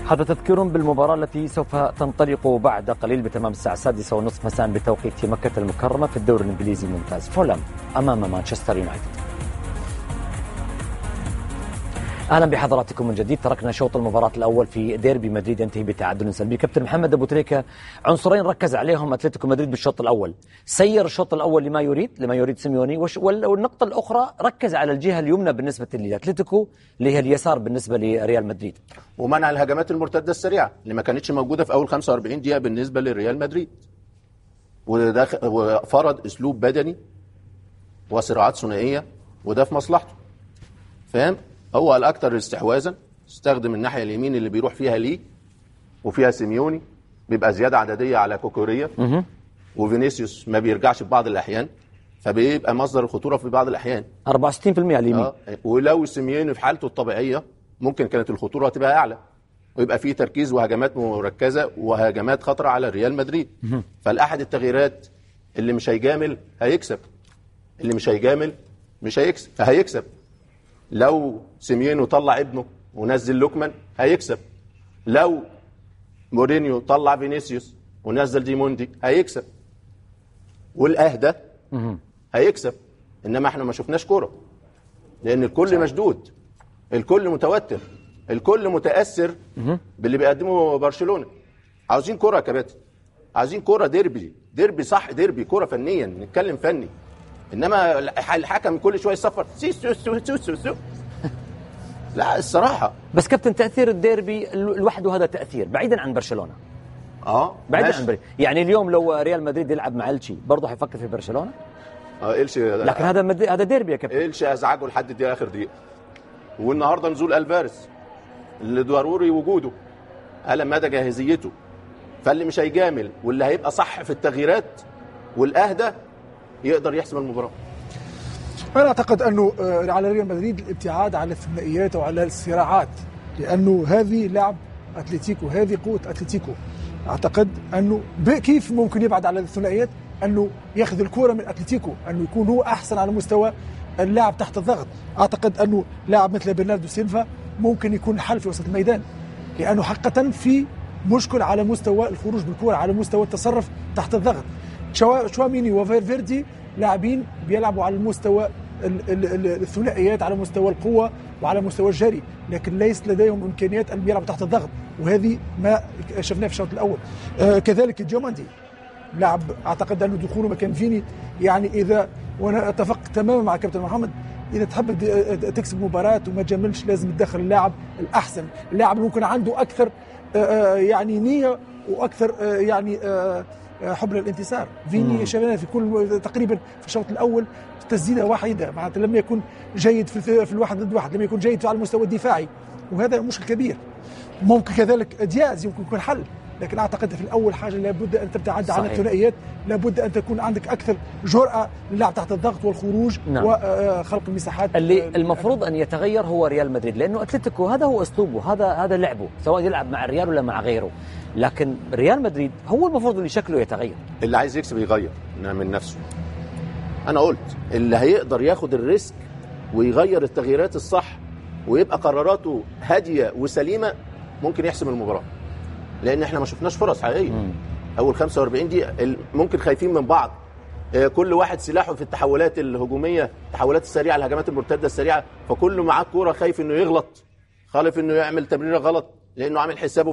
هذا تذكير بالمباراة التي سوف تنطلق بعد قليل بتمام الساعة السادسة والنصف مساء بتوقيت مكة المكرمة في الدوري الإنجليزي الممتاز فولم أمام مانشستر يونايتد اهلا بحضراتكم من جديد تركنا شوط المباراه الاول في ديربي مدريد ينتهي بتعادل سلبي كابتن محمد ابو تريكه عنصرين ركز عليهم اتلتيكو مدريد بالشوط الاول سير الشوط الاول لما يريد لما يريد سيميوني والنقطه الاخرى ركز على الجهه اليمنى بالنسبه لاتلتيكو اللي هي اليسار بالنسبه لريال مدريد ومنع الهجمات المرتده السريعه اللي ما كانتش موجوده في اول 45 دقيقه بالنسبه لريال مدريد وفرض اسلوب بدني وصراعات ثنائيه وده في مصلحته فاهم هو الاكثر استحواذا استخدم الناحيه اليمين اللي بيروح فيها ليه وفيها سيميوني بيبقى زياده عدديه على كوكوريا وفينيسيوس ما بيرجعش في بعض الاحيان فبيبقى مصدر الخطوره في بعض الاحيان 64% اليمين آه. ولو سيميوني في حالته الطبيعيه ممكن كانت الخطوره تبقى اعلى ويبقى في تركيز وهجمات مركزه وهجمات خطره على ريال مدريد فالاحد التغييرات اللي مش هيجامل هيكسب اللي مش هيجامل مش هيكسب هيكسب لو سيميونو طلع ابنه ونزل لوكمان هيكسب لو مورينيو طلع فينيسيوس ونزل ديموندي هيكسب والاهدى هيكسب انما احنا ما شفناش كوره لان الكل مشدود الكل متوتر الكل متاثر باللي بيقدمه برشلونه عاوزين كوره يا كباتن عاوزين كوره ديربي ديربي صح ديربي كوره فنيا نتكلم فني انما الحكم كل شويه يصفر سي سو سو سو سو, سو. لا الصراحه بس كابتن تاثير الديربي لوحده هذا تاثير بعيدا عن برشلونه اه بعيدا عن برشلونة. يعني اليوم لو ريال مدريد يلعب مع الشي برضه حيفكر في برشلونه اه إلشي لكن هذا مد... هذا ديربي يا كابتن إلشي ازعجه لحد الدقيقه اخر دقيقه والنهارده نزول الفارس اللي ضروري وجوده على مدى جاهزيته فاللي مش هيجامل واللي هيبقى صح في التغييرات والاهدى يقدر يحسم المباراه انا اعتقد انه على ريال مدريد الابتعاد عن الثنائيات وعلى الصراعات لانه هذه لعب اتلتيكو هذه قوه اتلتيكو اعتقد انه كيف ممكن يبعد على الثنائيات انه ياخذ الكره من اتلتيكو انه يكون هو احسن على مستوى اللاعب تحت الضغط اعتقد انه لاعب مثل برناردو سيلفا ممكن يكون حل في وسط الميدان لانه حقيقه في مشكل على مستوى الخروج بالكره على مستوى التصرف تحت الضغط شواميني وفيرفيردي لاعبين بيلعبوا على المستوى الثنائيات على مستوى القوة وعلى مستوى الجري لكن ليس لديهم إمكانيات أن يلعبوا تحت الضغط وهذه ما شفناه في الشوط الأول آه كذلك جوماندي لاعب أعتقد أنه دخوله مكان فيني يعني إذا وأنا أتفق تماما مع كابتن محمد اذا تحب تكسب مباراه وما تجملش لازم تدخل اللاعب الاحسن اللاعب اللي ممكن عنده اكثر يعني نيه واكثر يعني حب للانتصار فيني شغلنا في كل تقريبا في الشوط الاول تسديده واحده معناتها لم يكن جيد في, في الواحد ضد واحد لم يكن جيد على المستوى الدفاعي وهذا مشكل كبير ممكن كذلك دياز يمكن يكون حل لكن اعتقد في الاول حاجه لابد ان تبتعد عن الثنائيات لابد ان تكون عندك اكثر جراه للعب تحت الضغط والخروج نعم. وخلق المساحات اللي المفروض ان يتغير هو ريال مدريد لانه اتلتيكو هذا هو اسلوبه هذا هذا لعبه سواء يلعب مع الريال ولا مع غيره لكن ريال مدريد هو المفروض اللي شكله يتغير اللي عايز يكسب يغير من نفسه انا قلت اللي هيقدر ياخد الريسك ويغير التغييرات الصح ويبقى قراراته هاديه وسليمه ممكن يحسم المباراه لان احنا ما شفناش فرص حقيقيه اول 45 دقيقه ممكن خايفين من بعض كل واحد سلاحه في التحولات الهجوميه التحولات السريعه الهجمات المرتده السريعه فكله معاه كوره خايف انه يغلط خايف انه يعمل تمريره غلط لانه عامل حسابه